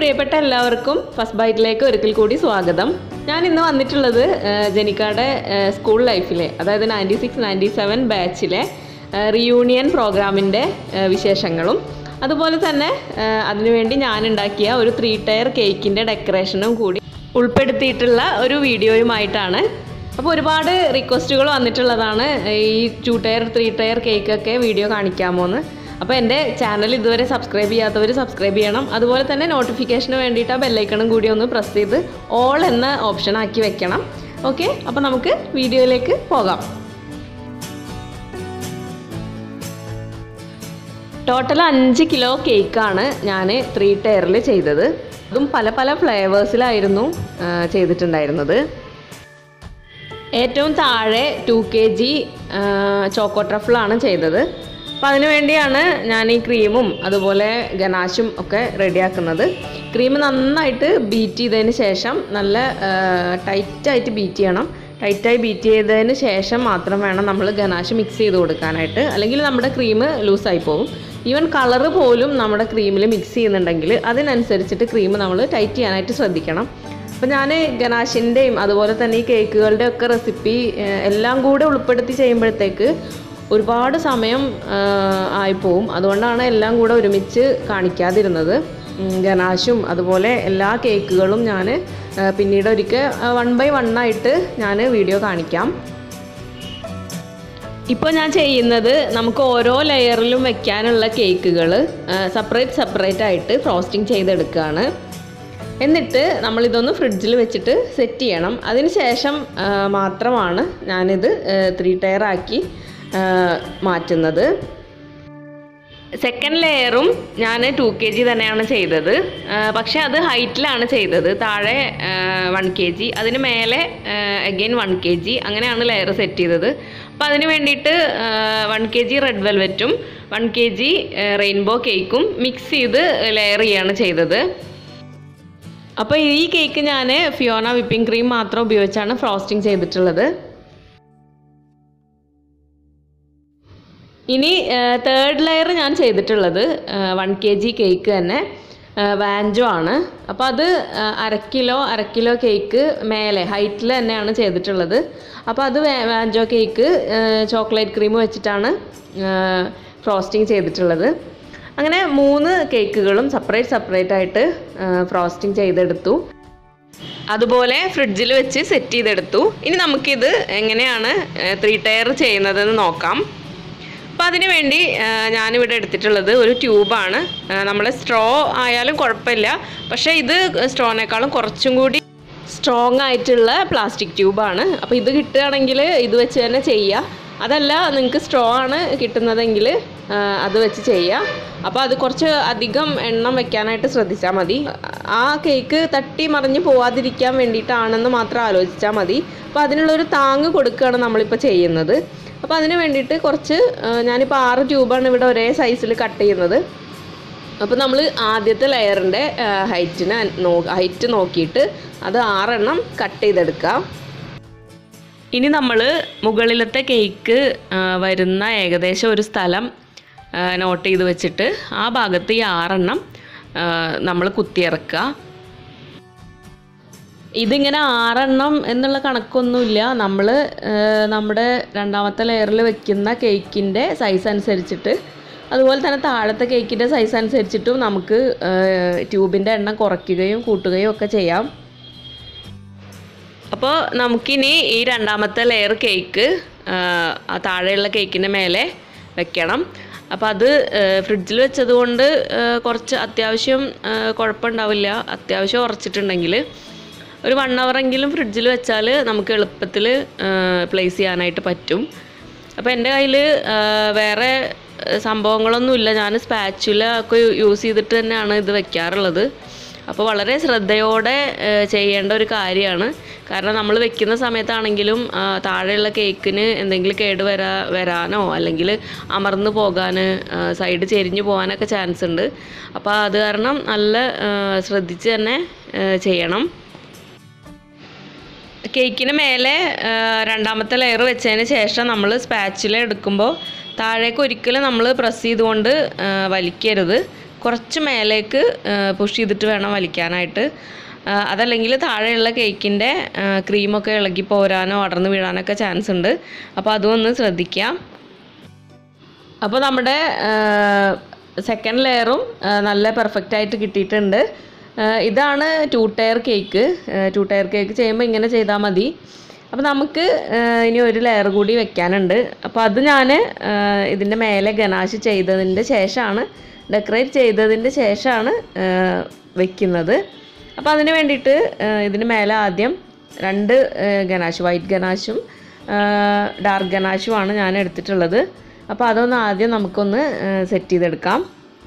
പ്രിയപ്പെട്ട എല്ലാവർക്കും ഫസ്റ്റ് ബൈറ്റിലേക്ക് ഒരിക്കൽ കൂടി സ്വാഗതം ഞാൻ ഇന്ന് വന്നിട്ടുള്ളത് ആ, ജനിക്കയുടെ ആ, സ്കൂൾ ലൈഫിലെ അതായത് നയൻറ്റി സിക്സ് നയൻറ്റി സെവൻ ബാച്ചിലെ റിയൂണിയൻ പ്രോഗ്രാമിൻ്റെ ആ, വിശേഷങ്ങളും അതുപോലെ തന്നെ ആ, അതിനുവേണ്ടി ഞാൻ ഉണ്ടാക്കിയ ഒരു ത്രീ ടയർ കേക്കിൻ്റെ ഡെക്കറേഷനും കൂടി ഉൾപ്പെടുത്തിയിട്ടുള്ള ഒരു വീഡിയോയുമായിട്ടാണ് അപ്പോൾ ഒരുപാട് റിക്വസ്റ്റുകൾ വന്നിട്ടുള്ളതാണ് ഈ ടു ടയർ ത്രീ ടയർ കേക്കൊക്കെ വീഡിയോ കാണിക്കാമോ എന്ന് അപ്പോൾ എൻ്റെ ചാനൽ ഇതുവരെ സബ്സ്ക്രൈബ് ചെയ്യാത്തവർ സബ്സ്ക്രൈബ് ചെയ്യണം അതുപോലെ തന്നെ നോട്ടിഫിക്കേഷന് വേണ്ടിയിട്ട് ആ ബെല്ലൈക്കണും കൂടി ഒന്ന് പ്രസ് ചെയ്ത് ഓൾ എന്ന ഓപ്ഷൻ ആക്കി വെക്കണം ഓക്കെ അപ്പോൾ നമുക്ക് വീഡിയോയിലേക്ക് പോകാം ടോട്ടൽ അഞ്ച് കിലോ കേക്കാണ് ഞാൻ ത്രീ ടയറിൽ ചെയ്തത് അതും പല പല ഫ്ലേവേഴ്സിലായിരുന്നു ആ, ചെയ്തിട്ടുണ്ടായിരുന്നത് ഏറ്റവും താഴെ ടു കെ ജി ചോക്കോ ട്രഫിളാണ് ചെയ്തത് അപ്പം അതിനു വേണ്ടിയാണ് ഞാൻ ഈ ക്രീമും അതുപോലെ ഗനാശും ഒക്കെ റെഡിയാക്കുന്നത് ക്രീം നന്നായിട്ട് ബീറ്റ് ചെയ്തതിന് ശേഷം നല്ല ടൈറ്റായിട്ട് ബീറ്റ് ചെയ്യണം ടൈറ്റായി ബീറ്റ് ചെയ്തതിന് ശേഷം മാത്രം വേണം നമ്മൾ ഗനാശ് മിക്സ് ചെയ്ത് കൊടുക്കാനായിട്ട് അല്ലെങ്കിൽ നമ്മുടെ ക്രീം ലൂസായി പോകും ഈവൻ കളറ് പോലും നമ്മുടെ ക്രീമിൽ മിക്സ് ചെയ്യുന്നുണ്ടെങ്കിൽ അതിനനുസരിച്ചിട്ട് ക്രീം നമ്മൾ ടൈറ്റ് ചെയ്യാനായിട്ട് ശ്രദ്ധിക്കണം അപ്പോൾ ഞാൻ ഗനാഷിൻ്റെയും അതുപോലെ തന്നെ ഈ കേക്കുകളുടെ ഒക്കെ റെസിപ്പി എല്ലാം കൂടെ ഉൾപ്പെടുത്തി ചെയ്യുമ്പോഴത്തേക്ക് ഒരുപാട് സമയം ആയിപ്പോവും അതുകൊണ്ടാണ് എല്ലാം കൂടെ ഒരുമിച്ച് കാണിക്കാതിരുന്നത് ഉം, ഗനാഷും അതുപോലെ എല്ലാ കേക്കുകളും ഞാൻ പിന്നീട് ഒരിക്കൽ വൺ ബൈ വൺ ആയിട്ട് ഞാൻ വീഡിയോ കാണിക്കാം ഇപ്പോൾ ഞാൻ ചെയ്യുന്നത് നമുക്ക് ഓരോ ലെയറിലും വെക്കാനുള്ള കേക്കുകൾ സെപ്പറേറ്റ് സെപ്പറേറ്റ് ആയിട്ട് ഫ്രോസ്റ്റിംഗ് ചെയ്തെടുക്കുകയാണ് എന്നിട്ട് നമ്മളിതൊന്ന് ഫ്രിഡ്ജിൽ വെച്ചിട്ട് സെറ്റ് ചെയ്യണം അതിന് ശേഷം ആ, മാത്രമാണ് ഞാനിത് ത്രീ ടയർ ആക്കി ആ, മാറ്റുന്നത് സെക്കൻഡ് ലെയറും ഞാൻ ടു കെ ജി തന്നെയാണ് ചെയ്തത് ആ, പക്ഷേ അത് ഹൈറ്റിലാണ് ചെയ്തത് താഴെ വൺ കെ ജി അതിന് മേലെ അഗെയിൻ വൺ കെ ജി അങ്ങനെയാണ് ലെയർ സെറ്റ് ചെയ്തത് അപ്പോൾ അതിന് വേണ്ടിയിട്ട് വൺ കെ ജി റെഡ് വെൽവെറ്റും വൺ കെ ജി റെയിൻബോ കേക്കും മിക്സ് ചെയ്ത് ലെയർ ചെയ്യാണ് ചെയ്തത് അപ്പോൾ ഈ കേക്ക് ഞാൻ ഫിയോന വിപ്പിംഗ് ക്രീം മാത്രം ഉപയോഗിച്ചാണ് ഫ്രോസ്റ്റിംഗ് ചെയ്തിട്ടുള്ളത് ഇനി തേർഡ് ലെയർ ഞാൻ ചെയ്തിട്ടുള്ളത് വൺ കെ ജി കേക്ക് തന്നെ വാഞ്ചോ ആണ് അപ്പോൾ അത് ആ, അര കിലോ അര കിലോ കേക്ക് മേലെ ഹൈറ്റിൽ തന്നെയാണ് ചെയ്തിട്ടുള്ളത് അപ്പോൾ അത് വേ- വാഞ്ചോ കേക്ക് ചോക്ലേറ്റ് ക്രീം വെച്ചിട്ടാണ് ഫ്രോസ്റ്റിംഗ് ചെയ്തിട്ടുള്ളത് അങ്ങനെ മൂന്ന് കേക്കുകളും സെപ്പറേറ്റ് സെപ്പറേറ്റ് ആയിട്ട് ഫ്രോസ്റ്റിംഗ് ചെയ്തെടുത്തു അതുപോലെ ഫ്രിഡ്ജിൽ വെച്ച് സെറ്റ് ചെയ്തെടുത്തു ഇനി നമുക്കിത് എങ്ങനെയാണ് ത്രീ ടയർ ചെയ്യുന്നതെന്ന് നോക്കാം അപ്പോൾ അതിന് വേണ്ടി ആ, ഞാനിവിടെ എടുത്തിട്ടുള്ളത് ഒരു ട്യൂബാണ് നമ്മൾ സ്ട്രോ ആയാലും കുഴപ്പമില്ല പക്ഷേ ഇത് സ്ട്രോനേക്കാളും കുറച്ചും കൂടി സ്ട്രോങ് ആയിട്ടുള്ള പ്ലാസ്റ്റിക് ട്യൂബാണ് അപ്പോൾ ഇത് കിട്ടുകയാണെങ്കിൽ ഇത് വെച്ച് തന്നെ ചെയ്യുക അതല്ല നിങ്ങൾക്ക് സ്ട്രോ ആണ് കിട്ടുന്നതെങ്കിൽ ആ, അത് വെച്ച് ചെയ്യുക അപ്പോൾ അത് കുറച്ച് അധികം എണ്ണം വെക്കാനായിട്ട് ശ്രദ്ധിച്ചാൽ മതി ആ കേക്ക് തട്ടി മറിഞ്ഞ് പോവാതിരിക്കാൻ വേണ്ടിയിട്ടാണെന്ന് മാത്രം ആലോചിച്ചാൽ മതി അപ്പോൾ അതിനുള്ളൊരു താങ്ങ് കൊടുക്കുകയാണ് നമ്മളിപ്പോൾ ചെയ്യുന്നത് അപ്പോൾ അതിന് വേണ്ടിയിട്ട് കുറച്ച് ആ, ഞാനിപ്പോൾ ആറ് ട്യൂബാണ് ഇവിടെ ഒരേ സൈസിൽ കട്ട് ചെയ്യുന്നത് അപ്പോൾ നമ്മൾ ആദ്യത്തെ ലെയറിൻ്റെ ഹൈറ്റിന് നോ ഹൈറ്റ് നോക്കിയിട്ട് അത് ആറെണ്ണം കട്ട് ചെയ്തെടുക്കാം ഇനി നമ്മൾ മുകളിലത്തെ കേക്ക് ആ, വരുന്ന ഏകദേശം ഒരു സ്ഥലം നോട്ട് ചെയ്ത് വെച്ചിട്ട് ആ ഭാഗത്ത് ഈ ആറെണ്ണം നമ്മൾ കുത്തിയിറക്കുക ഇതിങ്ങനെ ആറെണ്ണം എന്നുള്ള കണക്കൊന്നുമില്ല നമ്മൾ നമ്മുടെ രണ്ടാമത്തെ ലെയറിൽ വെക്കുന്ന കേക്കിൻ്റെ സൈസ് അനുസരിച്ചിട്ട് അതുപോലെ തന്നെ താഴത്തെ കേക്കിൻ്റെ സൈസ് അനുസരിച്ചിട്ടും നമുക്ക് ട്യൂബിൻ്റെ എണ്ണം കുറയ്ക്കുകയും കൂട്ടുകയും ഒക്കെ ചെയ്യാം അപ്പോൾ നമുക്കിനി ഈ രണ്ടാമത്തെ ലെയർ കേക്ക് ആ താഴെയുള്ള കേക്കിൻ്റെ മേലെ വെക്കണം അപ്പോൾ അത് ഫ്രിഡ്ജിൽ വെച്ചത് കൊണ്ട് കുറച്ച് അത്യാവശ്യം ആ, കുഴപ്പമുണ്ടാവില്ല അത്യാവശ്യം ഉറച്ചിട്ടുണ്ടെങ്കിൽ ഒരു വൺ അവറെങ്കിലും ഫ്രിഡ്ജിൽ വെച്ചാൽ നമുക്ക് എളുപ്പത്തിൽ പ്ലേസ് ചെയ്യാനായിട്ട് പറ്റും അപ്പോൾ എൻ്റെ കയ്യിൽ വേറെ ആ, സംഭവങ്ങളൊന്നുമില്ല ഞാൻ സ്പാച്ചുല ഒക്കെ യൂസ് ചെയ്തിട്ട് തന്നെയാണ് ഇത് വെക്കാറുള്ളത് അപ്പോൾ വളരെ ശ്രദ്ധയോടെ ആ, ചെയ്യേണ്ട ഒരു കാര്യമാണ് കാരണം നമ്മൾ വെക്കുന്ന സമയത്താണെങ്കിലും ആ, താഴെയുള്ള കേക്കിന് എന്തെങ്കിലും കേട് വരാ വരാനോ അല്ലെങ്കിൽ അമർന്നു പോകാൻ സൈഡ് ചെരിഞ്ഞു പോകാനൊക്കെ ചാൻസ് ഉണ്ട് അപ്പോൾ അത് കാരണം നല്ല ആ, ശ്രദ്ധിച്ച് തന്നെ ആ, ചെയ്യണം കേക്കിന് മേലെ ആ, രണ്ടാമത്തെ ലെയർ വെച്ചതിന് ശേഷം നമ്മൾ സ്പാച്ചില എടുക്കുമ്പോൾ താഴേക്ക് ഒരിക്കലും നമ്മൾ പ്രസ് ചെയ്തുകൊണ്ട് ആ, വലിക്കരുത് കുറച്ച് മേലേക്ക് പുഷ് ചെയ്തിട്ട് വേണം വലിക്കാനായിട്ട് ആ, അതല്ലെങ്കിൽ താഴെയുള്ള കേക്കിൻ്റെ ക്രീമൊക്കെ ഇളകി പോരാനോ അടർന്ന് വീഴാനൊക്കെ ചാൻസ് ഉണ്ട് അപ്പോൾ അതും ഒന്ന് ശ്രദ്ധിക്കാം അപ്പോൾ നമ്മുടെ സെക്കൻഡ് ലെയറും നല്ല പെർഫെക്റ്റ് ആയിട്ട് കിട്ടിയിട്ടുണ്ട് ആ, ഇതാണ് two tier cake two tier cake ചെയ്യുമ്പോൾ ഇങ്ങനെ ചെയ്താൽ മതി അപ്പോൾ നമുക്ക് ആ, ഇനി ഒരു ലെയർ കൂടി വെക്കാനുണ്ട് അപ്പോൾ അത് ഞാൻ ഇതിൻ്റെ മേലെ ഗനാശ് ചെയ്തതിൻ്റെ ശേഷമാണ് ഡെക്കറേറ്റ് ചെയ്തതിൻ്റെ ശേഷമാണ് ആ, വെക്കുന്നത് അപ്പോൾ അതിന് വേണ്ടിയിട്ട് ആ, ഇതിന് മേലെ ആദ്യം രണ്ട് ആ, ഗനാശ് വൈറ്റ് ഗനാശും ഡാർക്ക് ഗനാശുമാണ് ഞാൻ എടുത്തിട്ടുള്ളത് അപ്പോൾ അതൊന്ന് ആദ്യം നമുക്കൊന്ന് സെറ്റ് ചെയ്തെടുക്കാം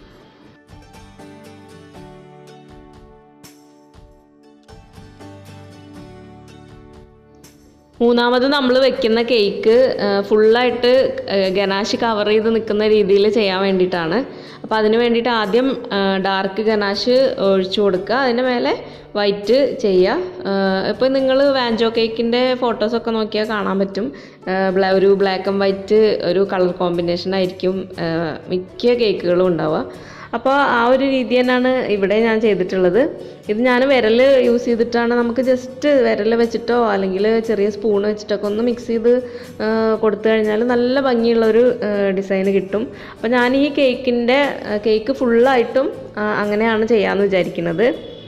മൂന്നാമത് നമ്മൾ വെക്കുന്ന കേക്ക് ഫുള്ളായിട്ട് ഗനാശ് കവർ ചെയ്ത് നിൽക്കുന്ന രീതിയിൽ ചെയ്യാൻ വേണ്ടിയിട്ടാണ് അപ്പോൾ അതിന് വേണ്ടിയിട്ട് ആദ്യം ഡാർക്ക് ഗനാശ് ഒഴിച്ചു കൊടുക്കുക അതിൻ്റെ മേലെ വൈറ്റ് ചെയ്യുക ഇപ്പോൾ നിങ്ങൾ വാഞ്ചോ കേക്കിൻ്റെ ഫോട്ടോസൊക്കെ നോക്കിയാൽ കാണാൻ പറ്റും ആ, ബ്ലാ- ഒരു ബ്ലാക്ക് ആൻഡ് വൈറ്റ് ഒരു കളർ കോമ്പിനേഷൻ ആയിരിക്കും ആ, മിക്ക കേക്കുകളും ഉണ്ടാവുക അപ്പോൾ ആ ഒരു രീതി തന്നെയാണ് ഇവിടെ ഞാൻ ചെയ്തിട്ടുള്ളത് ഇത് ഞാൻ വിരൽ യൂസ് ചെയ്തിട്ടാണ് നമുക്ക് ജസ്റ്റ് വിരൽ വെച്ചിട്ടോ അല്ലെങ്കിൽ ചെറിയ സ്പൂൺ വെച്ചിട്ടൊക്കെ ഒന്ന് മിക്സ് ചെയ്ത് ആ, കൊടുത്തു കഴിഞ്ഞാൽ നല്ല ഭംഗിയുള്ളൊരു ഡിസൈൻ കിട്ടും അപ്പോൾ ഞാൻ ഈ കേക്കിൻ്റെ കേക്ക് ഫുള്ളായിട്ടും ആ, അങ്ങനെയാണ് ചെയ്യാമെന്ന് വിചാരിക്കുന്നത്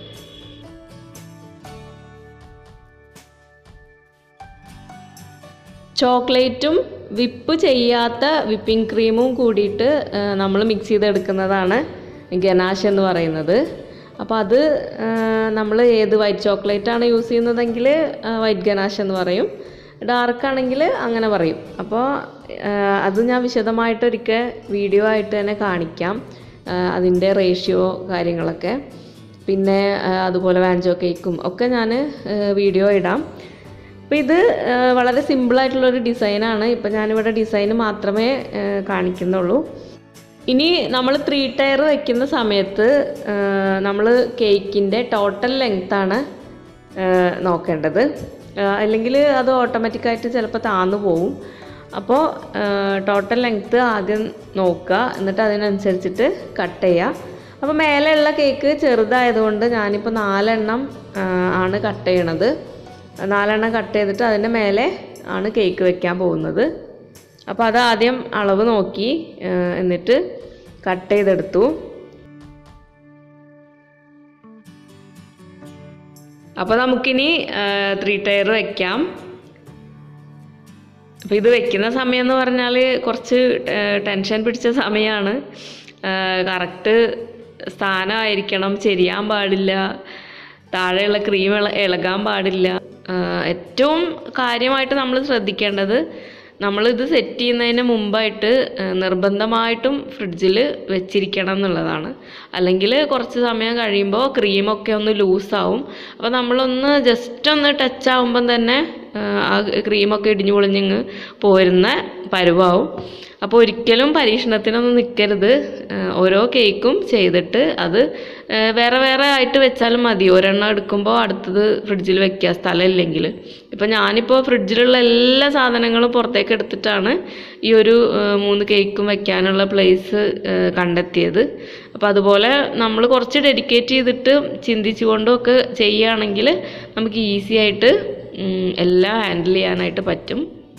ചോക്ലേറ്റും വിപ്പ് ചെയ്യാത്ത വിപ്പിംഗ് ക്രീമും കൂടിയിട്ട് നമ്മൾ മിക്സ് ചെയ്തെടുക്കുന്നതാണ് ഗനാഷ് എന്ന് പറയുന്നത് അപ്പോൾ അത് നമ്മൾ ഏത് വൈറ്റ് ചോക്ലേറ്റ് ആണ് യൂസ് ചെയ്യുന്നതെങ്കിൽ വൈറ്റ് ഗനാഷ് എന്ന് പറയും ഡാർക്ക് ആണെങ്കിൽ അങ്ങനെ പറയും അപ്പോൾ അത് ഞാൻ വിശദമായിട്ട് ഒരിക്കൽ വീഡിയോ ആയിട്ട് തന്നെ കാണിക്കാം അതിൻ്റെ റേഷ്യോ കാര്യങ്ങളൊക്കെ പിന്നെ ആ, അതുപോലെ വാഞ്ചോ കേക്കും ഒക്കെ ഞാൻ വീഡിയോ ഇടാം അപ്പോൾ ഇത് ആ, വളരെ സിമ്പിളായിട്ടുള്ളൊരു ഡിസൈനാണ് ഇപ്പം ഞാനിവിടെ ഡിസൈൻ മാത്രമേ ആ, കാണിക്കുന്നുള്ളൂ ഇനി നമ്മൾ ത്രീ ടയർ വെക്കുന്ന സമയത്ത് നമ്മൾ കേക്കിൻ്റെ ടോട്ടൽ ലെങ്ത്താണ് നോക്കേണ്ടത് ആ, അല്ലെങ്കിൽ അത് ഓട്ടോമാറ്റിക്കായിട്ട് ചിലപ്പോൾ താന്നു പോവും അപ്പോൾ ടോട്ടൽ ലെങ്ത്ത് ആദ്യം നോക്കുക എന്നിട്ട് അതിനനുസരിച്ചിട്ട് കട്ട് ചെയ്യുക അപ്പോൾ മേലെയുള്ള കേക്ക് ചെറുതായതുകൊണ്ട് ഞാനിപ്പോൾ നാലെണ്ണം ആ, ആണ് കട്ട് ചെയ്യണത് നാലെണ്ണം കട്ട് ചെയ്തിട്ട് അതിൻ്റെ മേലെ ആണ് കേക്ക് വെക്കാൻ പോകുന്നത് അപ്പോൾ അത് ആദ്യം അളവ് നോക്കി ആ, എന്നിട്ട് കട്ട് ചെയ്തെടുത്തു അപ്പോൾ നമുക്കിനി ത്രീ ടയർ വെക്കാം അപ്പോൾ ഇത് വെക്കുന്ന സമയം എന്ന് പറഞ്ഞാൽ കുറച്ച് ടെൻഷൻ പിടിച്ച സമയമാണ് കറക്റ്റ് സ്ഥാനമായിരിക്കണം ചെരിയാൻ പാടില്ല താഴെയുള്ള ക്രീം ഇള ഇളകാൻ പാടില്ല ആ, ഏറ്റവും കാര്യമായിട്ട് നമ്മൾ ശ്രദ്ധിക്കേണ്ടത് നമ്മളിത് സെറ്റ് ചെയ്യുന്നതിന് മുമ്പായിട്ട് ആ, നിർബന്ധമായിട്ടും ഫ്രിഡ്ജിൽ വെച്ചിരിക്കണം എന്നുള്ളതാണ് അല്ലെങ്കിൽ കുറച്ച് സമയം കഴിയുമ്പോൾ ക്രീമൊക്കെ ഒന്ന് ലൂസാവും അപ്പോൾ നമ്മളൊന്ന് ജസ്റ്റ് ഒന്ന് ടച്ച് ആകുമ്പം തന്നെ ആ, ആ ക്രീമൊക്കെ ഇടിഞ്ഞു പൊളിഞ്ഞിങ്ങ് പോരുന്ന പരുവാവും അപ്പോൾ ഒരിക്കലും പരീക്ഷണത്തിനൊന്നും നിൽക്കരുത് ആ, ഓരോ കേക്കും ചെയ്തിട്ട് അത് ആ, വേറെ വേറെ ആയിട്ട് വെച്ചാലും മതി ഒരെണ്ണം എടുക്കുമ്പോൾ അടുത്തത് ഫ്രിഡ്ജിൽ വെക്കുക സ്ഥലമില്ലെങ്കിൽ ഇപ്പോൾ ഞാനിപ്പോൾ ഫ്രിഡ്ജിലുള്ള എല്ലാ സാധനങ്ങളും പുറത്തേക്ക് എടുത്തിട്ടാണ് ഈ ഒരു ആ, മൂന്ന് കേക്കും വെക്കാനുള്ള പ്ലേസ് കണ്ടെത്തിയത് അപ്പോൾ അതുപോലെ നമ്മൾ കുറച്ച് ഡെഡിക്കേറ്റ് ചെയ്തിട്ട് ചിന്തിച്ചുകൊണ്ടൊക്കെ ചെയ്യുകയാണെങ്കിൽ നമുക്ക് ഈസി ആയിട്ട് ഉം, എല്ലാം ഹാൻഡിൽ ചെയ്യാനായിട്ട് പറ്റും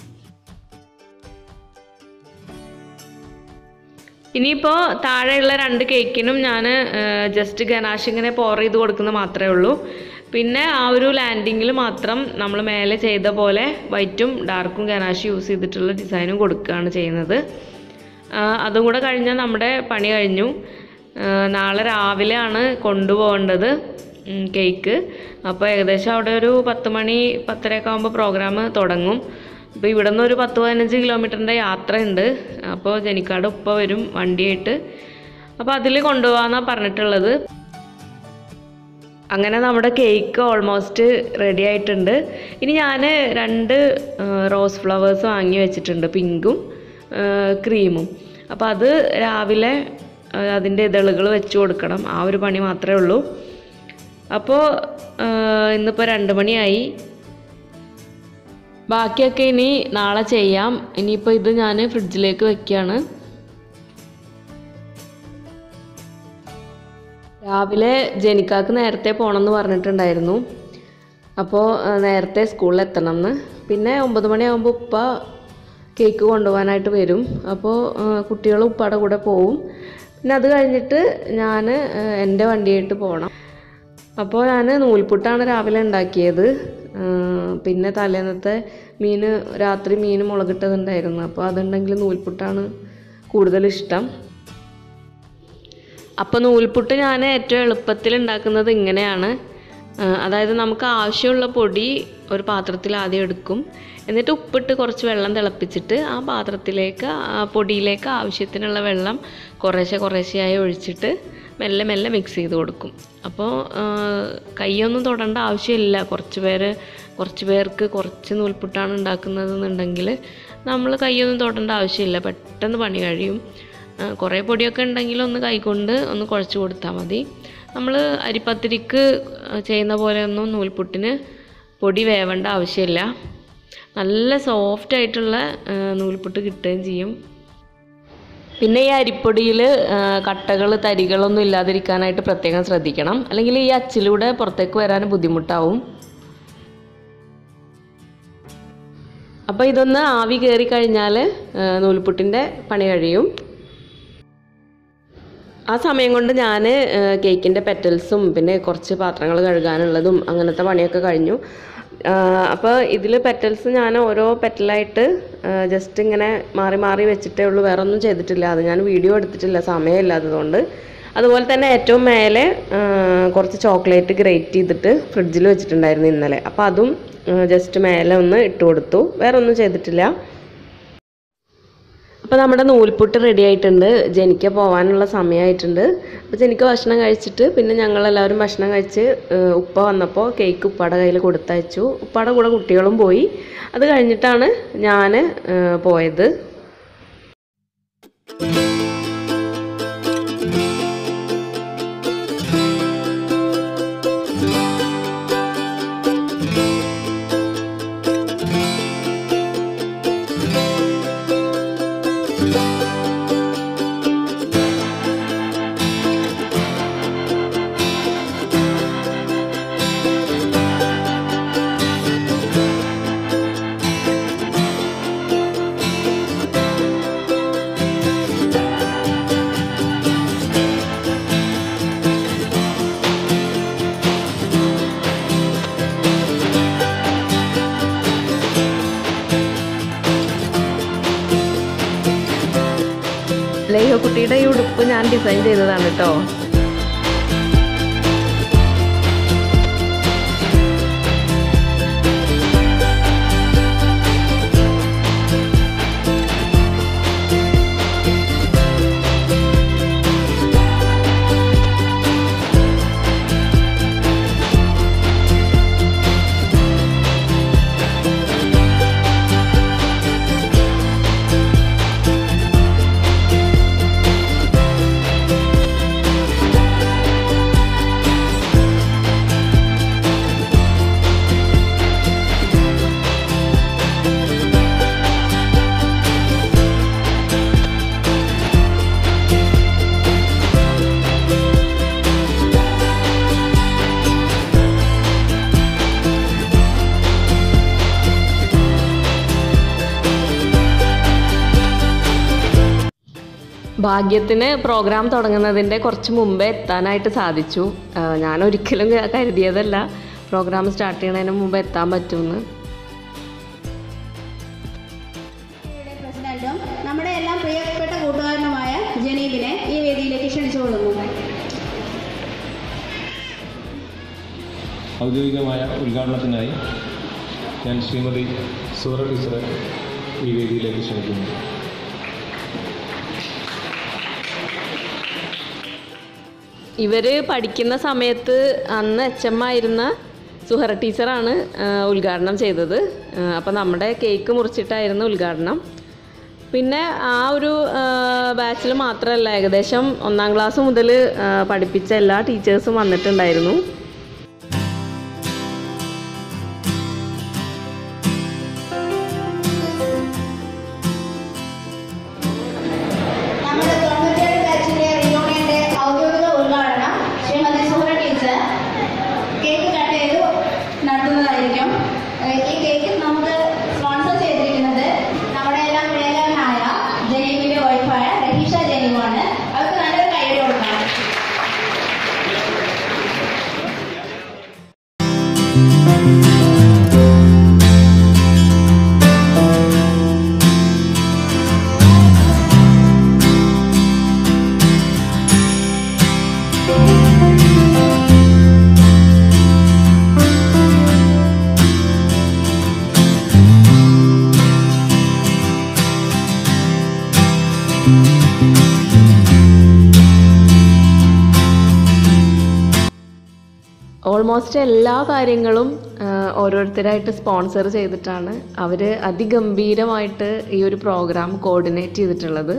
ഇനിയിപ്പോൾ താഴെയുള്ള രണ്ട് കേക്കിനും ഞാൻ ജസ്റ്റ് ഗനാഷ് ഇങ്ങനെ പോർ ചെയ്ത് കൊടുക്കുന്നത് മാത്രമേ ഉള്ളൂ പിന്നെ ആ ഒരു ലാൻഡിങ്ങിൽ മാത്രം നമ്മൾ മേലെ ചെയ്ത പോലെ വൈറ്റും ഡാർക്കും ഗനാഷ് യൂസ് ചെയ്തിട്ടുള്ള ഡിസൈനും കൊടുക്കുകയാണ് ചെയ്യുന്നത് ആ, അതും കൂടെ കഴിഞ്ഞാൽ നമ്മുടെ പണി കഴിഞ്ഞു ആ, നാളെ രാവിലെ ആണ് കൊണ്ടുപോകേണ്ടത് ഉം, കേക്ക് അപ്പോൾ ഏകദേശം അവിടെ ഒരു പത്ത് മണി പത്തരയൊക്കെ ആകുമ്പോൾ പ്രോഗ്രാം തുടങ്ങും അപ്പോൾ ഇവിടെ നിന്ന് ഒരു പത്ത് പതിനഞ്ച് കിലോമീറ്ററിൻ്റെ യാത്രയുണ്ട് അപ്പോൾ ജനിക്കാട് ഉപ്പ വരും വണ്ടിയായിട്ട് അപ്പോൾ അതിൽ കൊണ്ടുപോകാമെന്നാണ് പറഞ്ഞിട്ടുള്ളത് അങ്ങനെ നമ്മുടെ കേക്ക് ഓൾമോസ്റ്റ് റെഡി ആയിട്ടുണ്ട് ഇനി ഞാൻ രണ്ട് റോസ് ഫ്ലവേഴ്സ് വാങ്ങി വെച്ചിട്ടുണ്ട് പിങ്കും ക്രീമും അപ്പോൾ അത് രാവിലെ ആ, അതിൻ്റെ ഇതളുകൾ വെച്ച് കൊടുക്കണം ആ ഒരു പണി മാത്രമേ ഉള്ളൂ അപ്പോൾ ഇന്നിപ്പോൾ രണ്ട് മണിയായി ബാക്കിയൊക്കെ ഇനി നാളെ ചെയ്യാം ഇനിയിപ്പോൾ ഇത് ഞാൻ ഫ്രിഡ്ജിലേക്ക് വെക്കുകയാണ് രാവിലെ ജനിക്കാക്ക് നേരത്തെ പോകണമെന്ന് പറഞ്ഞിട്ടുണ്ടായിരുന്നു അപ്പോൾ നേരത്തെ സ്കൂളിൽ എത്തണം എന്ന് പിന്നെ ഒമ്പത് മണിയാകുമ്പോൾ ഉപ്പ കേക്ക് കൊണ്ടുപോകാനായിട്ട് വരും അപ്പോൾ കുട്ടികൾ ഉപ്പയുടെ കൂടെ പോവും പിന്നെ അത് കഴിഞ്ഞിട്ട് ഞാൻ എൻ്റെ വണ്ടിയായിട്ട് പോകണം അപ്പോൾ ഞാൻ നൂൽപുട്ടാണ് രാവിലെ ഉണ്ടാക്കിയത് ആ, പിന്നെ തലേന്നത്തെ മീൻ രാത്രി മീൻ മുളകിട്ടതുണ്ടായിരുന്നു അപ്പോൾ അതുണ്ടെങ്കിൽ നൂൽപുട്ടാണ് കൂടുതൽ ഇഷ്ടം അപ്പോൾ നൂൽപുട്ട് ഞാൻ ഏറ്റവും എളുപ്പത്തിൽ ഉണ്ടാക്കുന്നത് ഇങ്ങനെയാണ് ആ, അതായത് നമുക്ക് ആവശ്യമുള്ള പൊടി ഒരു പാത്രത്തിൽ ആദ്യം എടുക്കും എന്നിട്ട് ഉപ്പിട്ട് കുറച്ച് വെള്ളം തിളപ്പിച്ചിട്ട് ആ പാത്രത്തിലേക്ക് ആ പൊടിയിലേക്ക് ആവശ്യത്തിനുള്ള വെള്ളം കുറേശ്ശെ കുറേശ്ശെയായി ഒഴിച്ചിട്ട് മെല്ലെ മെല്ലെ മിക്സ് ചെയ്ത് കൊടുക്കും അപ്പോൾ ആ, കൈയൊന്നും തൊടേണ്ട ആവശ്യമില്ല കുറച്ച് പേര് കുറച്ച് പേർക്ക് കുറച്ച് നൂൽപുട്ടാണ് ഉണ്ടാക്കുന്നതെന്നുണ്ടെങ്കിൽ നമ്മൾ കൈയൊന്നും തൊടേണ്ട ആവശ്യമില്ല പെട്ടെന്ന് പണി കഴിയും ആ, കുറേ പൊടിയൊക്കെ ഉണ്ടെങ്കിൽ ഒന്ന് കൈകൊണ്ട് ഒന്ന് കുഴച്ച് കൊടുത്താൽ മതി നമ്മൾ അരിപ്പത്തിരിക്ക് ചെയ്യുന്ന പോലെ ഒന്നും നൂൽപുട്ടിന് പൊടി വേവേണ്ട ആവശ്യമില്ല നല്ല സോഫ്റ്റ് ആയിട്ടുള്ള നൂൽപുട്ട് കിട്ടുകയും ചെയ്യും പിന്നെ ഈ അരിപ്പൊടിയിൽ കട്ടകൾ തരികളൊന്നും ഇല്ലാതിരിക്കാനായിട്ട് പ്രത്യേകം ശ്രദ്ധിക്കണം അല്ലെങ്കിൽ ഈ അച്ചിലൂടെ പുറത്തേക്ക് വരാൻ ബുദ്ധിമുട്ടാവും അപ്പോൾ ഇതൊന്ന് ആവി കയറി കഴിഞ്ഞാൽ നൂൽപുട്ടിൻ്റെ പണി കഴിയും ആ സമയം കൊണ്ട് ഞാൻ കേക്കിൻ്റെ പെറ്റൽസും പിന്നെ കുറച്ച് പാത്രങ്ങൾ കഴുകാനുള്ളതും അങ്ങനത്തെ പണിയൊക്കെ കഴിഞ്ഞു അപ്പോൾ ഇതിൽ പെറ്റൽസ് ഞാൻ ഓരോ പെറ്റലായിട്ട് ജസ്റ്റ് ഇങ്ങനെ മാറി മാറി വെച്ചിട്ടേ ഉള്ളൂ വേറെ ഒന്നും ചെയ്തിട്ടില്ല അത് ഞാൻ വീഡിയോ എടുത്തിട്ടില്ല സമയമില്ലാത്തതുകൊണ്ട് അതുപോലെ തന്നെ ഏറ്റവും മേലെ ആ, കുറച്ച് ചോക്ലേറ്റ് ഗ്രേറ്റ് ചെയ്തിട്ട് ഫ്രിഡ്ജിൽ വെച്ചിട്ടുണ്ടായിരുന്നു ഇന്നലെ അപ്പോൾ അതും ജസ്റ്റ് മേലെ ഒന്ന് ഇട്ട് കൊടുത്തു വേറെ ഒന്നും ചെയ്തിട്ടില്ല അപ്പോൾ നമ്മുടെ നൂൽപുട്ട് റെഡി ആയിട്ടുണ്ട് ജനിക്ക പോകാനുള്ള സമയമായിട്ടുണ്ട് അപ്പോൾ ജനിക്ക ഭക്ഷണം കഴിച്ചിട്ട് പിന്നെ ഞങ്ങളെല്ലാവരും ഭക്ഷണം കഴിച്ച് ഏഹ്, ഉപ്പ വന്നപ്പോൾ കേക്ക് ഉപ്പയുടെ കയ്യിൽ കൊടുത്തയച്ചു ഉപ്പയുടെ കൂടെ കുട്ടികളും പോയി അത് കഴിഞ്ഞിട്ടാണ് ഞാൻ പോയത് ലേഹ കുട്ടിയുടെ ഈ ഉടുപ്പ് ഞാൻ ഡിസൈൻ ചെയ്തതാണ് കേട്ടോ ഭാഗ്യത്തിന് പ്രോഗ്രാം തുടങ്ങുന്നതിൻ്റെ കുറച്ച് മുമ്പേ എത്താനായിട്ട് സാധിച്ചു ആ, ഞാൻ ഒരിക്കലും കരുതിയതല്ല പ്രോഗ്രാം സ്റ്റാർട്ട് ചെയ്യുന്നതിന് മുമ്പ് എത്താൻ പറ്റുമെന്ന് യുടെ പ്രസിഡന്റും നമ്മുടെ എല്ലാം പ്രിയപ്പെട്ട കൂട്ടുകാരനുമായ ജനീബിനെ ഈ വേദിയിലേക്ക് ക്ഷണിച്ചുകൊള്ളുന്നു ഔദ്യോഗികമായ ഉദ്ഘാടനത്തിനായി ഞാൻ ശ്രീമതി സൂറ ടീച്ചറെ ഈ വേദിയിലേക്ക് ക്ഷണിക്കുന്നു ഇവർ പഠിക്കുന്ന സമയത്ത് അന്ന് എച്ച് എം ആയിരുന്ന സുഹറ ടീച്ചറാണ് ആ, ഉദ്ഘാടനം ചെയ്തത് അപ്പോൾ നമ്മുടെ കേക്ക് മുറിച്ചിട്ടായിരുന്നു ഉദ്ഘാടനം പിന്നെ ആ ഒരു ബാച്ചിൽ മാത്രമല്ല ഏകദേശം ഒന്നാം ക്ലാസ് മുതൽ പഠിപ്പിച്ച എല്ലാ ടീച്ചേഴ്സും വന്നിട്ടുണ്ടായിരുന്നു നമ്മുടെ തൊണ്ണൂറ്റേഴ് ബാച്ചിലെ റിയൂണിയന്റെ ഔദ്യോഗിക ഉദ്ഘാടനം ശ്രീമതി ഓൾമോസ്റ്റ് എല്ലാ കാര്യങ്ങളും ആ, ഓരോരുത്തരായിട്ട് സ്പോൺസർ ചെയ്തിട്ടാണ് അവർ അതിഗംഭീരമായിട്ട് ഈ ഒരു പ്രോഗ്രാം കോർഡിനേറ്റ് ചെയ്തിട്ടുള്ളത്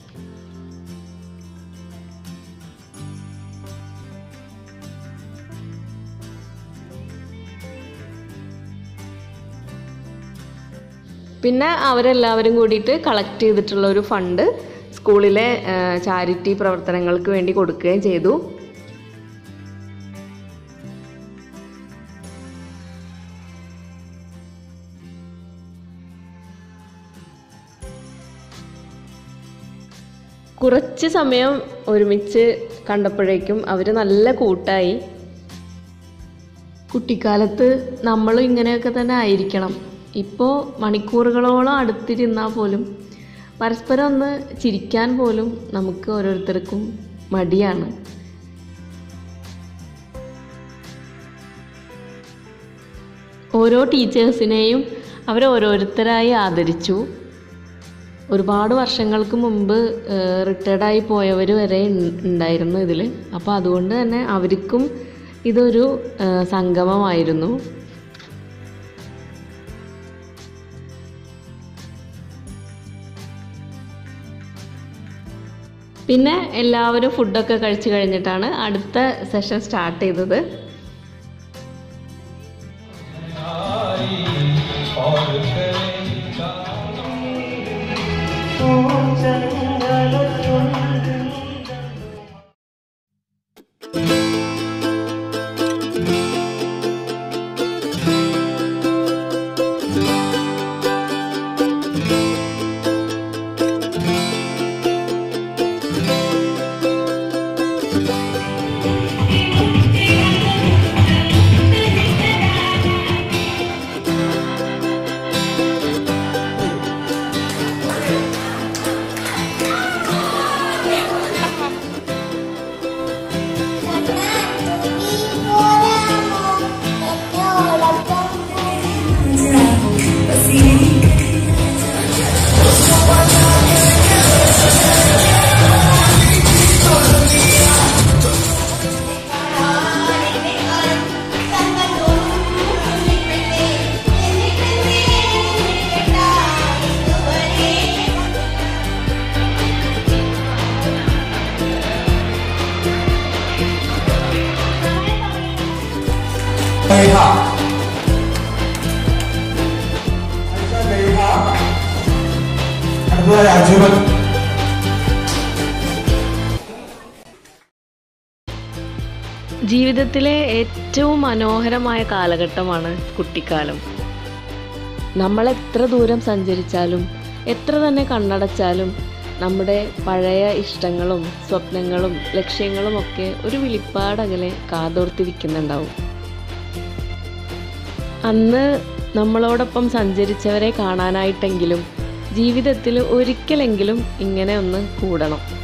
പിന്നെ അവരെല്ലാവരും കൂടിയിട്ട് കളക്ട് ചെയ്തിട്ടുള്ള ഒരു ഫണ്ട് സ്കൂളിലെ ചാരിറ്റി പ്രവർത്തനങ്ങൾക്ക് വേണ്ടി കൊടുക്കുകയും ചെയ്തു കുറച്ച് സമയം ഒരുമിച്ച് കണ്ടപ്പോഴേക്കും അവർ നല്ല കൂട്ടായി കുട്ടിക്കാലത്ത് നമ്മളും ഇങ്ങനെയൊക്കെ തന്നെ ആയിരിക്കണം ഇപ്പോൾ മണിക്കൂറുകളോളം അടുത്തിരുന്നാൽ പോലും പരസ്പരം ഒന്ന് ചിരിക്കാൻ പോലും നമുക്ക് ഓരോരുത്തർക്കും മടിയാണ് ഓരോ ടീച്ചേഴ്സിനെയും അവർ ഓരോരുത്തരായി ആദരിച്ചു ഒരുപാട് വർഷങ്ങൾക്ക് മുമ്പ് റിട്ടയർഡായി പോയവർ വരെ ഉൺ- ഉണ്ടായിരുന്നു ഇതിൽ അപ്പോൾ അതുകൊണ്ട് തന്നെ അവർക്കും ഇതൊരു ആ, സംഗമമായിരുന്നു പിന്നെ എല്ലാവരും ഫുഡൊക്കെ കഴിച്ചു കഴിഞ്ഞിട്ടാണ് അടുത്ത സെഷൻ സ്റ്റാർട്ട് ചെയ്തത് 雷哈，雷哈，അടുത്തതായി അജുവൻ ജീവിതത്തിലെ ഏറ്റവും മനോഹരമായ കാലഘട്ടമാണ് കുട്ടിക്കാലം നമ്മൾ എത്ര ദൂരം സഞ്ചരിച്ചാലും എത്ര തന്നെ കണ്ണടച്ചാലും നമ്മുടെ പഴയ ഇഷ്ടങ്ങളും സ്വപ്നങ്ങളും ലക്ഷ്യങ്ങളും ഒക്കെ ഒരു വിളിപ്പാടകലെ കാതോർത്തിരിക്കുന്നുണ്ടാവും അന്ന് നമ്മളോടൊപ്പം സഞ്ചരിച്ചവരെ കാണാനായിട്ടെങ്കിലും ജീവിതത്തിൽ ഒരിക്കലെങ്കിലും ഇങ്ങനെ ഒന്ന് കൂടണം